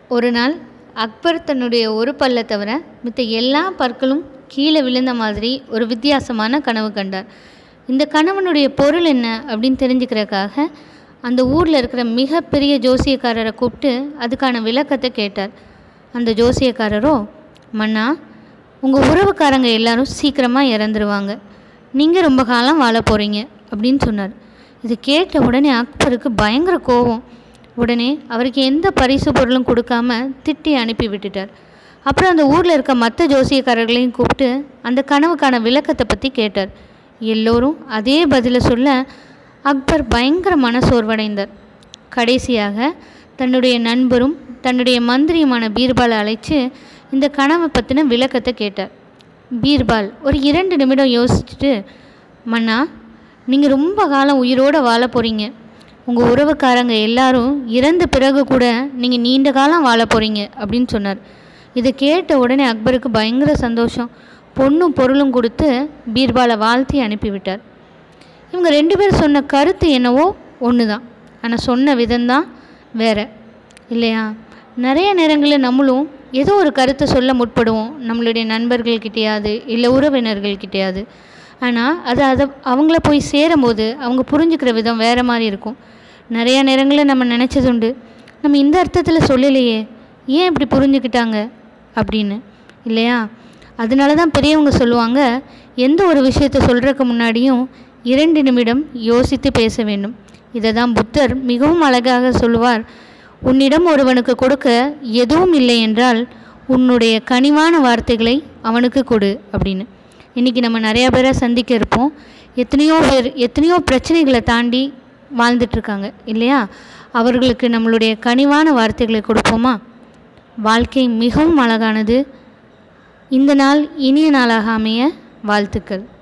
ஒரு நாள் அக்பர் தன்னுடைய ஒரு பல்லை தவிர மித்த எல்லா பற்களும் கீழே விழுந்த மாதிரி ஒரு வித்தியாசமான கனவு கண்டார் இந்த கனவனுடைய பொருள் என்ன அப்படின்னு தெரிஞ்சுக்கிறதுக்காக அந்த ஊரில் இருக்கிற மிகப்பெரிய ஜோசியக்காரரை கூப்பிட்டு அதுக்கான விளக்கத்தை கேட்டார் அந்த ஜோசியக்காரரோ மன்னா உங்கள் உறவுக்காரங்க எல்லாரும் சீக்கிரமாக இறந்துருவாங்க நீங்கள் ரொம்ப காலம் வாழ போகிறீங்க அப்படின்னு சொன்னார் இது கேட்ட உடனே அக்பருக்கு பயங்கர கோபம் உடனே அவருக்கு எந்த பரிசு பொருளும் கொடுக்காம திட்டி அனுப்பி விட்டுட்டார் அப்புறம் அந்த ஊரில் இருக்க மற்ற ஜோசியக்காரர்களையும் கூப்பிட்டு அந்த கனவுக்கான விளக்கத்தை பற்றி கேட்டார் எல்லோரும் அதே பதிலை சொல்ல அக்பர் பயங்கர மனசோர்வடைந்தார் கடைசியாக தன்னுடைய நண்பரும் தன்னுடைய மந்திரியுமான பீர்பாலை அழைச்சு இந்த கனவை பற்றின விளக்கத்தை கேட்டார் பீர்பால் ஒரு இரண்டு நிமிடம் யோசிச்சுட்டு மன்னா நீங்கள் ரொம்ப காலம் உயிரோடு வாழ போகிறீங்க உங்கள் உறவுக்காரங்க எல்லாரும் இறந்த பிறகு கூட நீங்கள் நீண்ட காலம் வாழ போகிறீங்க அப்படின்னு சொன்னார் இதை கேட்ட உடனே அக்பருக்கு பயங்கர சந்தோஷம் பொண்ணும் பொருளும் கொடுத்து பீர்பாலை வாழ்த்தி அனுப்பிவிட்டார் இவங்க ரெண்டு பேரும் சொன்ன கருத்து என்னவோ ஒன்று தான் ஆனால் சொன்ன விதம்தான் வேற இல்லையா நிறைய நேரங்களில் நம்மளும் ஏதோ ஒரு கருத்தை சொல்ல முற்படுவோம் நம்மளுடைய நண்பர்கள்கிட்டயாவது இல்லை உறவினர்கள்கிட்டயாவது ஆனால் அது அதை அவங்கள போய் சேரும்போது அவங்க புரிஞ்சுக்கிற விதம் வேறு மாதிரி இருக்கும் நிறைய நேரங்களில் நம்ம நினச்சதுண்டு நம்ம இந்த அர்த்தத்தில் சொல்லலையே ஏன் இப்படி புரிஞ்சுக்கிட்டாங்க அப்படின்னு இல்லையா அதனால தான் பெரியவங்க சொல்லுவாங்க எந்த ஒரு விஷயத்தை சொல்கிறதுக்கு முன்னாடியும் இரண்டு நிமிடம் யோசித்து பேச வேண்டும் இதை தான் புத்தர் மிகவும் அழகாக சொல்லுவார் உன்னிடம் ஒருவனுக்கு கொடுக்க எதுவும் இல்லை என்றால் உன்னுடைய கனிவான வார்த்தைகளை அவனுக்கு கொடு அப்படின்னு இன்றைக்கி நம்ம நிறையா பேரை சந்திக்க இருப்போம் எத்தனையோ பேர் எத்தனையோ பிரச்சனைகளை தாண்டி வாழ்ந்துட்டுருக்காங்க இல்லையா அவர்களுக்கு நம்மளுடைய கனிவான வார்த்தைகளை கொடுப்போமா வாழ்க்கை மிகவும் அழகானது இந்த நாள் இனிய நாளாக அமைய வாழ்த்துக்கள்